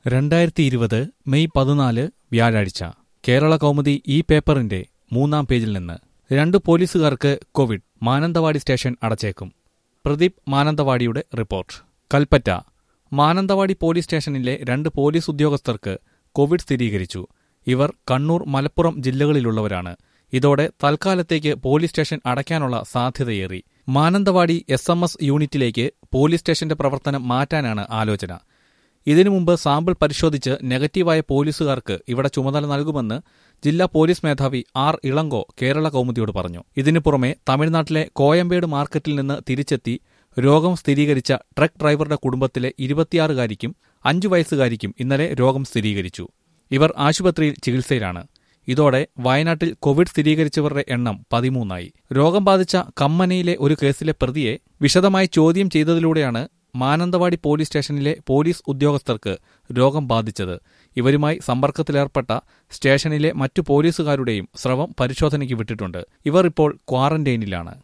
രണ്ടായിരത്തി ഇരുപത് മെയ് പതിനാല് വ്യാഴാഴ്ച കേരള കൗമുദി ഈ പേപ്പറിന്റെ മൂന്നാം പേജിൽ നിന്ന് രണ്ട് പോലീസുകാർക്ക് കോവിഡ് മാനന്തവാടി സ്റ്റേഷൻ അടച്ചേക്കും പ്രദീപ് മാനന്തവാടിയുടെ റിപ്പോർട്ട് കൽപ്പറ്റ മാനന്തവാടി പോലീസ് സ്റ്റേഷനിലെ രണ്ട് പോലീസ് ഉദ്യോഗസ്ഥർക്ക് കോവിഡ് സ്ഥിരീകരിച്ചു ഇവർ കണ്ണൂർ മലപ്പുറം ജില്ലകളിലുള്ളവരാണ് ഇതോടെ തൽക്കാലത്തേക്ക് പോലീസ് സ്റ്റേഷൻ അടയ്ക്കാനുള്ള സാധ്യതയേറി മാനന്തവാടി എസ് എം എസ് യൂണിറ്റിലേക്ക് പോലീസ് സ്റ്റേഷന്റെ പ്രവർത്തനം മാറ്റാനാണ് ആലോചന ഇതിനു മുമ്പ് സാമ്പിൾ പരിശോധിച്ച് നെഗറ്റീവായ പോലീസുകാർക്ക് ഇവിടെ ചുമതല നൽകുമെന്ന് ജില്ലാ പോലീസ് മേധാവി ആർ ഇളങ്കോ കേരള കൗമുദിയോട് പറഞ്ഞു ഇതിനു പുറമെ തമിഴ്നാട്ടിലെ കോയമ്പേട് മാർക്കറ്റിൽ നിന്ന് തിരിച്ചെത്തി രോഗം സ്ഥിരീകരിച്ച ട്രക്ക് ഡ്രൈവറുടെ കുടുംബത്തിലെ ഇരുപത്തിയാറുകാരിക്കും അഞ്ചു വയസ്സുകാരിക്കും ഇന്നലെ രോഗം സ്ഥിരീകരിച്ചു ഇവർ ആശുപത്രിയിൽ ചികിത്സയിലാണ് ഇതോടെ വയനാട്ടിൽ കോവിഡ് സ്ഥിരീകരിച്ചവരുടെ എണ്ണം പതിമൂന്നായി രോഗം ബാധിച്ച കമ്മനയിലെ ഒരു കേസിലെ പ്രതിയെ വിശദമായി ചോദ്യം ചെയ്തതിലൂടെയാണ് മാനന്തവാടി പോലീസ് സ്റ്റേഷനിലെ പോലീസ് ഉദ്യോഗസ്ഥർക്ക് രോഗം ബാധിച്ചത് ഇവരുമായി സമ്പർക്കത്തിലേർപ്പെട്ട സ്റ്റേഷനിലെ മറ്റു പോലീസുകാരുടെയും സ്രവം പരിശോധനയ്ക്ക് വിട്ടിട്ടുണ്ട് ഇവർ ഇപ്പോൾ ക്വാറന്റൈനിലാണ്